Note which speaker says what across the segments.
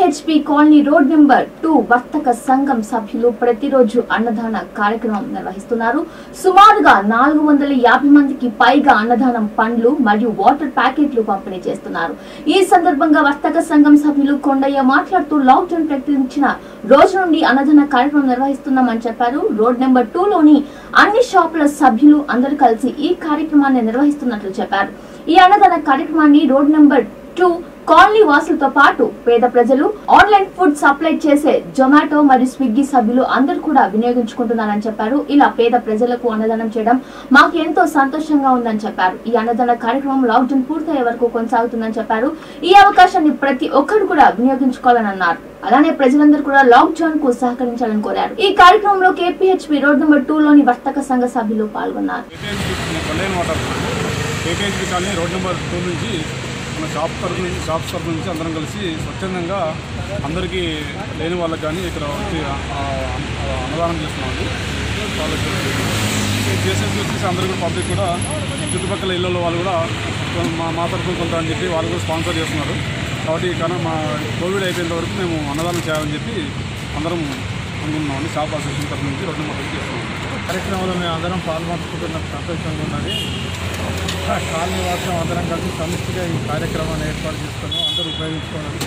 Speaker 1: APHP colony road number two వర్తక సంఘం సభ్యులు ప్రతిరోజు అన్నదాన కార్యక్రమం నిర్వహిస్తున్నారు సుమారుగా నాలుగు వందల యాభై మందికి పైగా అన్నదానం పండ్లు మరియు వాటర్ ప్యాకెట్లు పంపిణీ చేస్తున్నారు ఈ సందర్భంగా వర్తక సంఘం సభ్యులు కొండయ్య మాట్లాడుతూ లాక్డౌన్ ప్రకటించిన రోజు నుండి అన్నదాన కార్యక్రమం నిర్వహిస్తున్నామని చెప్పారు రోడ్ నెంబర్ టూ లోని అన్ని షాపుల సభ్యులు అందరూ కలిసి ఈ కార్యక్రమాన్ని నిర్వహిస్తున్నట్లు చెప్పారు ఈ అన్నదాన కార్యక్రమాన్ని రోడ్ నెంబర్ టూ కాలనీ వాసులతో పాటు పేద ప్రజలు ఆన్లైన్ ఫుడ్ సప్లై చేసే జొమాటో మరియు స్విగ్గీ సభ్యులు అందరూ కూడా వినియోగించుకుంటున్నారని చెప్పారు ఇలా పేద ప్రజలకు అన్నదానం చేయడం మాకు ఎంతో సంతోషంగా ఉందని చెప్పారు ఈ అన్నదాన కార్యక్రమం లాక్డౌన్ పూర్తయ్యే వరకు కొనసాగుతుందని చెప్పారు ఈ అవకాశాన్ని ప్రతి ఒక్కరు కూడా వినియోగించుకోవాలని అన్నారు అలానే ప్రజలందరూ కూడా లాక్డౌన్ కు సహకరించాలని కోరారు ఈ కార్యక్రమంలో కేపీహెచ్పి రోడ్ నెంబర్ టూ లోని వర్తక సంఘ సభ్యులు పాల్గొన్నారు
Speaker 2: కేకేహెచ్పి కొల్లేని water KKHP colony road number two నుంచి మన షాప్ తరఫు నుంచి షాప్స్ తరఫు నుంచి అందరం కలిసి స్వచ్ఛందంగా అందరికీ లేని వాళ్ళకి కానీ ఇక్కడ వచ్చి ఆ, ఆ, అన్నదానం చేస్తున్నామండి వాళ్ళకి ఇది చేసేసి వచ్చేసి అందరూ కూడా పబ్లిక్ కూడా చుట్టుపక్కల ఇళ్ళలో వాళ్ళు కూడా కొ- మా మా తరఫున కొంత అని చెప్పి వాళ్ళు కూడా స్పాన్సర్ చేస్తున్నారు కాబట్టి కానీ మా కోవిడ్ అయిపోయేంత వరకు మేము అన్నదానం చేయాలని చెప్పి అందరం అనుకుంటున్నామండి షాప్ అసోసియేషన్ తరఫు నుంచి రోడ్ నెంబర్ టూ చేస్తున్నాం
Speaker 3: కార్యక్రమంలో మేము అందరం పాల్పంచుకుంటున్న సంతోషంగా ఉన్నది కాలనీ వాసం అందరం కలిసి సమిష్టిగా ఈ కార్యక్రమాన్ని ఏర్పాటు చేసుకున్నాం అందరూ ఉపయోగించుకోవాలి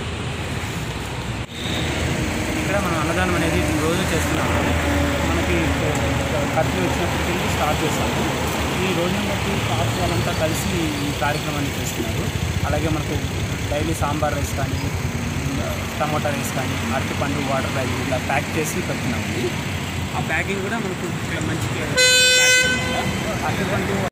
Speaker 4: ఇక్కడ మనం అన్నదానం అనేది రోజు చేస్తున్నాము మనకి ఖర్చు వచ్చినప్పటికీ స్టార్ట్ చేస్తాము ఈ రోజుని బట్టి స్టాఫ్ వాళ్ళంతా కలిసి ఈ కార్యక్రమాన్ని చేస్తున్నారు అలాగే మనకు డైలీ సాంబార్ రైస్ కానీ టమాటా రైస్ కానీ అరటిపండు వాటర్ బ్యాగ్ ఇలా ప్యాక్ చేసి పెడుతున్నామండి ఆ ప్యాకింగ్ కూడా మనకు ఇక్కడ మంచి ప్యాకింగ్ అరటిపండు